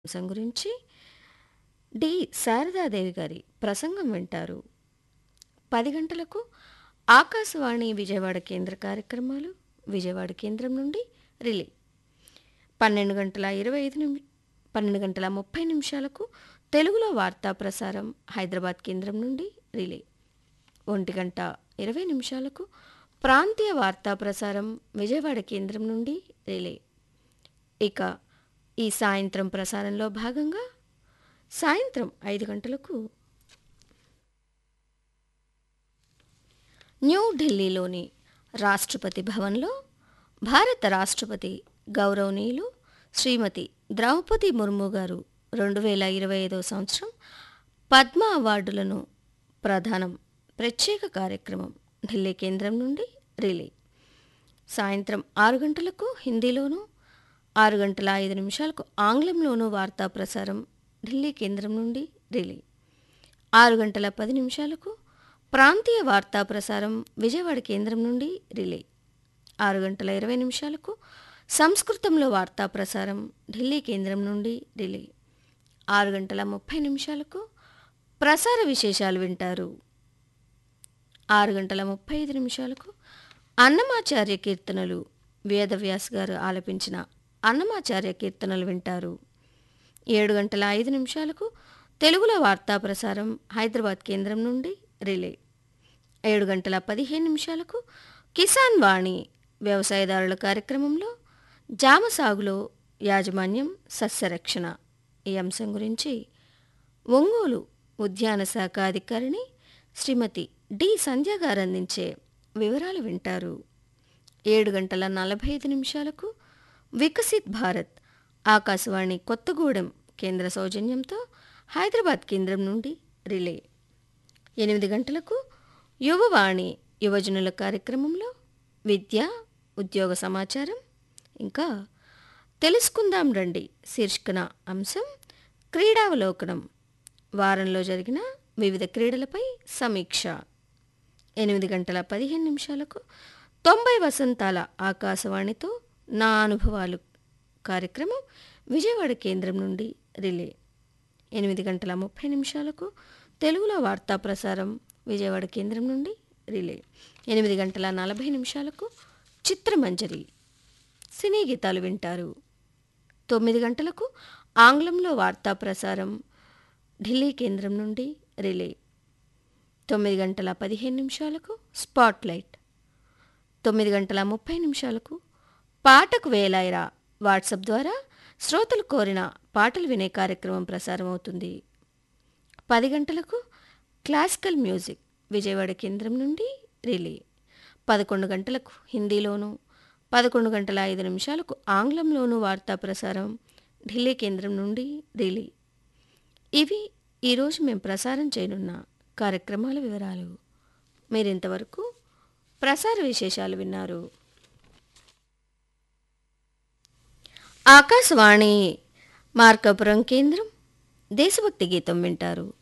అంశం గురించి డి శారదాదేవి గారి ప్రసంగం వింటారు పది గంటలకు ఆకాశవాణి విజయవాడ కేంద్ర కార్యక్రమాలు విజయవాడ కేంద్రం నుండి రిలే పన్నెండు గంటల ఇరవై ఐదు నిమి పన్నెండు గంటల ముప్పై నిమిషాలకు తెలుగులో వార్తా ప్రసారం హైదరాబాద్ కేంద్రం నుండి రిలే ఒంటి గంట ఇరవై నిమిషాలకు ప్రాంతీయ వార్తా ప్రసారం విజయవాడ కేంద్రం నుండి రిలే ఇక ఈ సాయంత్రం ప్రసారంలో భాగంగా సాయంత్రం ఐదు గంటలకు న్యూఢిల్లీలోని రాష్ట్రపతి భవన్లో భారత రాష్ట్రపతి గౌరవనీయులు శ్రీమతి ద్రౌపది ముర్ము గారు రెండు వేల ఇరవై ఐదో సంవత్సరం పద్మ అవార్డులను ప్రధానం ప్రత్యేక కార్యక్రమం ఢిల్లీ కేంద్రం నుండి రిలే సాయంత్రం ఆరు గంటలకు హిందీలోనూ ఆరు గంటల ఐదు నిమిషాలకు ఆంగ్లంలోనూ వార్తా ప్రసారం ఢిల్లీ కేంద్రం నుండి రిలే ఆరు గంటల పది నిమిషాలకు ప్రాంతీయ వార్తా ప్రసారం విజయవాడ కేంద్రం నుండి రిలే ఆరు గంటల ఇరవై నిమిషాలకు సంస్కృతంలో వార్తా ప్రసారం ఢిల్లీ కేంద్రం నుండి రిలే ఆరు గంటల ముప్పై నిమిషాలకు ప్రసార విశేషాలు వింటారు ఆరు గంటల ముప్పై ఐదు నిమిషాలకు అన్నమాచార్య కీర్తనలు వేదవ్యాస్ గారు ఆలపించిన అన్నమాచార్య కీర్తనలు వింటారు ఏడు గంటల ఐదు నిమిషాలకు తెలుగులో వార్తా ప్రసారం హైదరాబాద్ కేంద్రం నుండి రిలే ఏడు గంటల పదిహేను నిమిషాలకు కిసాన్ వాణి వ్యవసాయదారుల కార్యక్రమంలో జామ సాగులో యాజమాన్యం సస్యరక్షణ ఈ అంశం గురించి ఒంగోలు ఉద్యాన శాఖ అధికారిని శ్రీమతి డి సంధ్య గారు అందించే వివరాలు వింటారు ఏడు గంటల నలభై ఐదు నిమిషాలకు వికసిత్ భారత్ ఆకాశవాణి కొత్తగూడెం కేంద్ర సౌజన్యంతో హైదరాబాద్ కేంద్రం నుండి రిలే ఎనిమిది గంటలకు యువవాణి యువజనుల కార్యక్రమంలో విద్య ఉద్యోగ సమాచారం ఇంకా తెలుసుకుందాం రండి శీర్షికన అంశం క్రీడావలోకనం వారంలో జరిగిన వివిధ క్రీడలపై సమీక్ష ఎనిమిది గంటల పదిహేను నిమిషాలకు తొంభై వసంతాల ఆకాశవాణితో నా అనుభవాలు కార్యక్రమం విజయవాడ కేంద్రం నుండి రిలే ఎనిమిది గంటల ముప్పై నిమిషాలకు తెలుగులో వార్తా ప్రసారం విజయవాడ కేంద్రం నుండి రిలే ఎనిమిది గంటల నలభై నిమిషాలకు చిత్రమంజరి సినీ గీతాలు వింటారు తొమ్మిది గంటలకు ఆంగ్లంలో వార్తా ప్రసారం ఢిల్లీ కేంద్రం నుండి రిలే తొమ్మిది గంటల పదిహేను నిమిషాలకు స్పాట్లైట్ తొమ్మిది గంటల ముప్పై నిమిషాలకు పాటకు వేలాయిరా వాట్సాప్ ద్వారా శ్రోతలు కోరిన పాటలు వినే కార్యక్రమం ప్రసారం అవుతుంది పది గంటలకు క్లాసికల్ మ్యూజిక్ విజయవాడ కేంద్రం నుండి రిలే పదకొండు గంటలకు హిందీలోను పదకొండు గంటల ఐదు నిమిషాలకు ఆంగ్లంలోనూ వార్తా ప్రసారం ఢిల్లీ కేంద్రం నుండి రిలే ఇవి ఈరోజు మేము ప్రసారం చేయనున్న కార్యక్రమాల వివరాలు మీరింతవరకు ప్రసార విశేషాలు విన్నారు ఆకాశవాణి మార్కాపురం కేంద్రం దేశభక్తి గీతం వింటారు